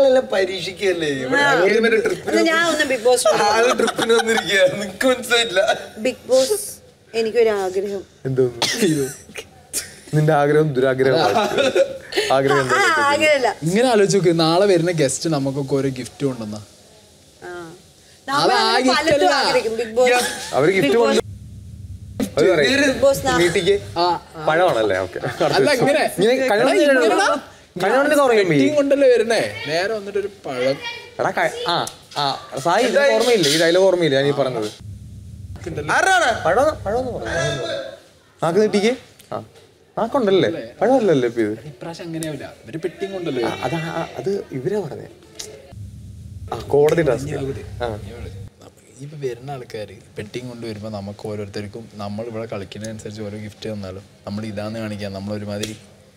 നിങ്ങളെല്ലാം പരീക്ഷിക്കല്ലേ ഇവിടെ ആദ്യം ഒരു ട്രിപ്പിന് അത് ഞാൻ ഒന്ന് ബിഗ് ബോസ് ആള് ട്രിപ്പിന് വന്നിരിക്കുക നിനക്ക് മനസ്സിലായില്ല ബിഗ് ബോസ് എനിക്കൊരു ആഗ്രഹം എന്തോന്നു നിന്റെ ആഗ്രഹം ദുരാഗ്രഹം ആഗ്രഹം ആ ആഗ്രഹമല്ല ഇങ്ങനെ ആലോചിച്ച് നോക്ക് നാളെ വരുന്ന ഗസ്റ്റ് നമുക്കൊക്കെ ഓരോ ഗിഫ്റ്റ് കൊണ്ടുവന്ന ആ. നമ്മൾ ആ അങ്ങനെ gift പലതും അല്ല. ആഗ്രഹിക്കും ബിഗ് ബോസ് അവര് ഗിഫ്റ്റ് കൊണ്ട് അത് പറയും. ബിഗ് ബോസ് നാ- വീട്ടിക്ക് പഴമാണല്ലേ ഓക്കെ അല്ല ഇങ്ങനെ കഴവണിന് കുറയും പെട്ടിയും കൊണ്ടല്ലേ വരുന്നേ നേരെ വന്നിട്ട് ഒരു പഴം എടാ ക- ആ ആ സായി ഇത് ഓർമ്മയില്ല ഈ ഡയലോഗ് ഓർമ്മയില്ല ഞാൻ ഈ പറഞ്ഞത് ആരാണ് പഴം പഴം ആക്ക് നീട്ടിക്ക് ആ ആക്കുണ്ടല്ലേ പഴമല്ലല്ലേ ഇപ്പൊ ഇത് ഇപ്രാവശ്യം അങ്ങനെയാവില്ല ഇവര് പെട്ടിയും കൊണ്ടല്ലേ ആ, അത് ആ- അത് ഇവരാ പറഞ്ഞേ ആ കോടതി ടാസ്ക് ആ ഇപ്പൊ വരുന്ന ആൾക്കാർ പെട്ടിയും കൊണ്ട് വരുമ്പോ നമുക്ക് ഓരോരുത്തർക്കും നമ്മൾ ഇവിടെ കളിക്കുന്നതനുസരിച്ച് ഓരോ ഗിഫ്റ്റ് തന്നാലും നമ്മൾ ഇതാന്ന് കാണിക്കാൻ നമ്മൾ ഒരുമാതിരി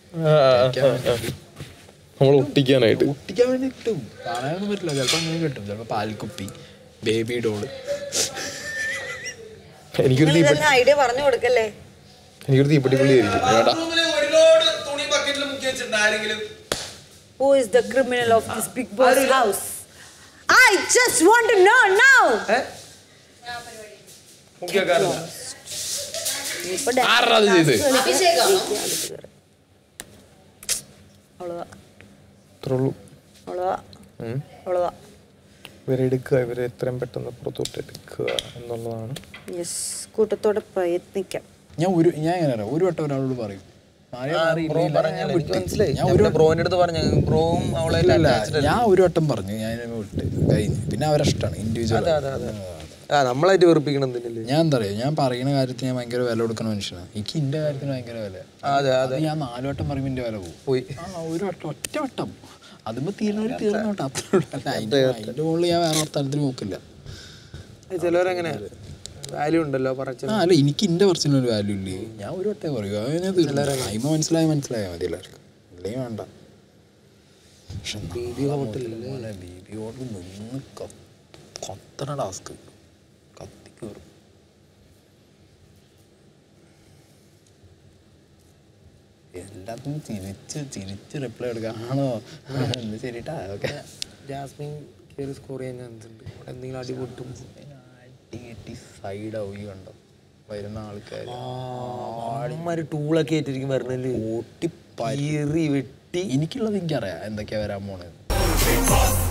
നമ്മൾ ഒട്ടിക്കാനായിട്ട് ഒട്ടിക്കാൻ വേണ്ടി കിട്ടും കാണാനൊന്നും പറ്റില്ല ചിലപ്പോ അങ്ങനെ കിട്ടും ചിലപ്പോ പാൽക്കുപ്പി ബേബി ഡോള് എനിക്കൊരു നിങ്ങൾ തീപ്പെട്ടി ഇതെല്ലാം ഐഡിയ പറഞ്ഞു കൊടുക്കല്ലേ എനിക്കൊരു തീപ്പെട്ടി പുള്ളി ആയിരിക്കും വേണ്ട Who is the criminal of this big boss house? I just want to know now. ഇപ്പൊ dance ആരാ അത് ചെയ്തത്? കളിക്കാൻ അவ்வளவுதான் അത്രേ ഉള്ളൂ അவ்வளவுதான் ഉം. അவ்வளவுதான் ഇവരെ എടുക്കുക ഇവരെ എത്രയും പെട്ടെന്ന് പുറത്തോട്ട് എടുക്കുക എന്നുള്ളതാണ് യെസ് കൂട്ടത്തോടെ പ്രയത്നിക്കാം ഞാൻ ഒരു ഞാൻ എങ്ങനെ അറിയാം ഒരു വട്ടം ഒരാളോട് പറയും ആരെയും അറിയില്ല, ഞാൻ വിട്ട്. ഞാൻ ഒരു ബ്രോന്റെ അടുത്ത് പറഞ്ഞു ബ്രോവും അവളെ ഇല്ല, ഞാൻ ഒരു വട്ടം പറഞ്ഞു ഞാൻ ഇതിനെ വിട്ട് കഴിഞ്ഞു പിന്നെ അവരെ ഇഷ്ടമാണ് ഇൻഡിവിജ്വൽ ആ നമ്മളായിട്ട് വെറുപ്പിക്കണം എന്തിനല്ലേ ഞാൻ എന്താ പറയുക ഞാൻ പറയുന്ന കാര്യത്തിന് ഞാൻ ഭയങ്കര വില കൊടുക്കുന്ന മനുഷ്യനാണ് എനിക്ക് എന്റെ കാര്യത്തിന് ഭയങ്കര വില അതെ അത് ഞാൻ നാല് വട്ടം പറയുമ്പോൾ എന്റെ വില പോകും പോയി ആ ഒരു വട്ടം ഒറ്റ വട്ടം അതുമ്പോ തീർന്നവര് തീർന്ന വട്ടം അത്രേ ഉള്ളൂ അല്ല അതിന്റെ അതിന്റെ മുകളിൽ ഞാൻ വേറെ വർത്തമാനത്തിന് നോക്കില്ല ചിലവരങ്ങനെ വാല്യൂ ഉണ്ടല്ലോ പറച്ച ആ അല്ല എനിക്ക് എന്റെ പറച്ചിന് ഒരു വാല്യൂ ഇല്ലേ ഞാൻ ഒരു വട്ടേ പറയൂ അതിനെ തീർന്നു അയിമ മനസ്സിലായ മനസ്സിലായാൽ മതി എല്ലാവർക്കും അല്ലെങ്കിൽ വേണ്ട പക്ഷെ ബേബി ഹോട്ടലിൽ ബേബി ഹോട്ടൽ നിന്ന് ക- കൊത്തണ ടാസ്ക് കത്തി കയറും എല്ലാത്തിനും ചിരിച്ച് ചിരിച്ച് റിപ്ലൈ എടുക്കാണോ എന്ത് ശരിട്ടാ ഓക്കെ ജാസ്മിൻ കയറി സ്കോർ ചെയ്യാൻ ചാൻസ് ഉണ്ട് അവിടെ എന്തെങ്കിലും അടി പൊട്ടും അടി കെട്ടി സൈഡ് ആവുക കണ്ടോ വരുന്ന ആൾക്കാർ ആൾമാര് ടൂളൊക്കെ ആയിട്ടിരിക്കും വരണല്ലേ ഓട്ടി കീറി വെട്ടി എനിക്കുള്ളത് എനിക്കറിയാം എന്തൊക്കെയാ വരാൻ പോണത്